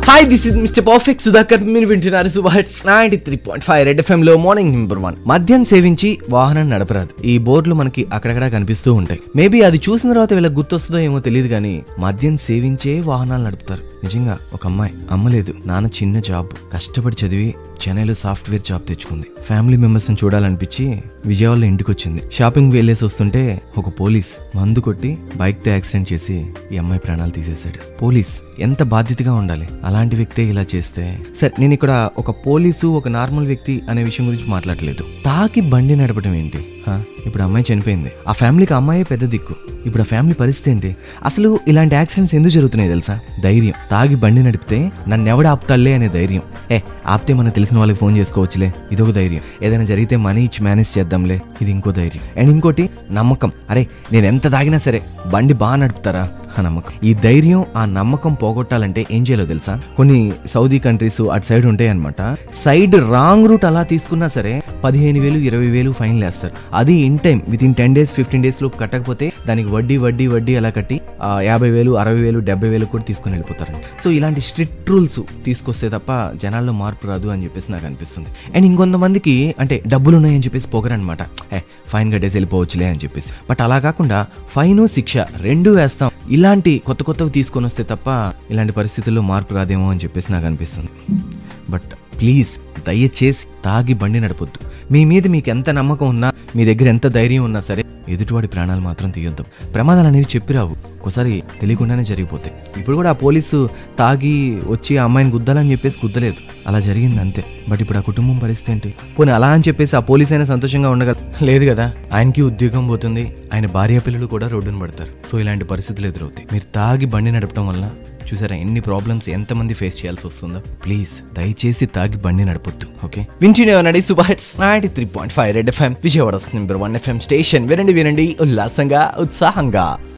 Hi this is mister perfect Sudhakar మీరు వింటున్నారు super hits ninety three point five Red F M లో morning number one మద్యం సేవించి వాహనం నడపరాదు ఈ బోర్డులు మనకి అక్కడక్కడ కనిపిస్తూ ఉంటాయి మేబీ అది చూసిన తర్వాత వీళ్ళకి గుర్తొస్తుందో ఏమో తెలియదు కానీ మద్యం సేవించే వాహనాలు నడుపుతారు నిజంగా ఒక అమ్మాయి అమ్మలేదు నాన్న చిన్న జాబ్ కష్టపడి చదివి చెన్నైలో సాఫ్ట్వేర్ జాబ్ తెచ్చుకుంది ఫ్యామిలీ మెంబర్స్ ని చూడాలనిపించి విజయవాడలో ఇంటికి వచ్చింది షాపింగ్ వెళ్ళేసి వస్తుంటే ఒక పోలీస్ మందు కొట్టి బైక్ తో యాక్సిడెంట్ చేసి ఈ అమ్మాయి ప్రాణాలు తీసేశాడు పోలీస్ ఎంత బాధ్యతగా ఉండాలి అలాంటి వ్యక్తే ఇలా చేస్తే సరే నేను ఇక్కడ ఒక పోలీసు ఒక నార్మల్ వ్యక్తి అనే విషయం గురించి మాట్లాడలేదు తాకి బండి నడపడం ఏంటి హా? ఇప్పుడు అమ్మాయి చనిపోయింది ఆ ఫ్యామిలీకి అమ్మాయే పెద్ద దిక్కు ఇప్పుడు ఆ ఫ్యామిలీ పరిస్థితి ఏంటి అసలు ఇలాంటి యాక్సిడెంట్స్ ఎందుకు జరుగుతున్నాయి తెలుసా ధైర్యం తాగి బండి నడిపితే నన్ను ఎవడ ఆపుతాళ్లే అనే ధైర్యం ఏ ఆపితే మనకు తెలిసిన వాళ్ళకి ఫోన్ చేసుకోవచ్చులే ఇదొక ధైర్యం ఏదైనా జరిగితే మనీ ఇచ్చి మేనేజ్ చేద్దాంలే ఇది ఇంకో ధైర్యం అండ్ ఇంకోటి నమ్మకం అరే నేను ఎంత తాగినా సరే బండి బాగా నడుపుతారా ఆ నమ్మకం ఈ ధైర్యం ఆ నమ్మకం పోగొట్టాలంటే ఏం చేయాలో తెలుసా కొన్ని సౌదీ కంట్రీస్ అటు సైడ్ ఉంటాయి అనమాట సైడ్ రాంగ్ రూట్ అలా తీసుకున్నా సరే పదిహేను వేలు ఇరవై వేలు ఫైన్ వేస్తారు అది in time within ten days fifteen days లోపు కట్టకపోతే దానికి వడ్డీ వడ్డీ వడ్డీ అలా కట్టి ఆ, యాభై వేలు అరవై వేలు డెబ్బై వేలు కూడా తీసుకొని వెళ్ళిపోతారండి సో ఇలాంటి స్ట్రిక్ట్ రూల్స్ తీసుకొస్తే తప్ప జనాల్లో మార్పు రాదు అని చెప్పేసి నాకు అనిపిస్తుంది అండ్ ఇంకొంతమందికి అంటే డబ్బులు ఉన్నాయని చెప్పేసి పొగరనమాట ఏ ఫైన్ కట్టేసి వెళ్ళిపోవచ్చులే అని చెప్పేసి బట్ అలా కాకుండా ఫైన్ శిక్ష రెండు వేస్తాం ఇలాంటి కొత్త కొత్తవి తీసుకొని వస్తే తప్ప ఇలాంటి పరిస్థితుల్లో మార్పు రాదేమో అని చెప్పేసి నాకు అనిపిస్తుంది బట్ ప్లీజ్ దయచేసి తాగి బండి నడపొద్దు మీ మీద మీకు ఎంత నమ్మకం ఉన్నా మీ దగ్గర ఎంత ధైర్యం ఉన్నా సరే ఎదుటివాడి ప్రాణాలు మాత్రం తీయొద్దు ప్రమాదాలు అనేవి చెప్పిరావు ఒకసారి తెలియకుండానే జరిగిపోతాయి ఇప్పుడు కూడా ఆ పోలీసు తాగి వచ్చి ఆ అమ్మాయిని గుద్దాలని చెప్పేసి గుద్దలేదు అలా జరిగింది అంతే బట్ ఇప్పుడు ఆ కుటుంబం పరిస్థితి ఏంటి పోనీ అలా అని చెప్పేసి ఆ పోలీస్ అయినా సంతోషంగా ఉండగల లేదు కదా ఆయనకి ఉద్యోగం పోతుంది ఆయన భార్య పిల్లలు కూడా రోడ్డున పడతారు సో ఇలాంటి పరిస్థితులు ఎదురవుతాయి మీరు తాగి బండి నడపడం వల్ల చూసారా ఎన్ని ప్రాబ్లమ్స్ ఎంతమంది ఫేస్ చేయాల్సి వస్తుందో ప్లీజ్ దయచేసి తాగి బండి నడపొద్దు ఓకే వింటూనే ఉన్నాడు super hits ninety three point five Red F M Vijayawada number one F M station వినండి వినండి ఉల్లాసంగా ఉత్సాహంగా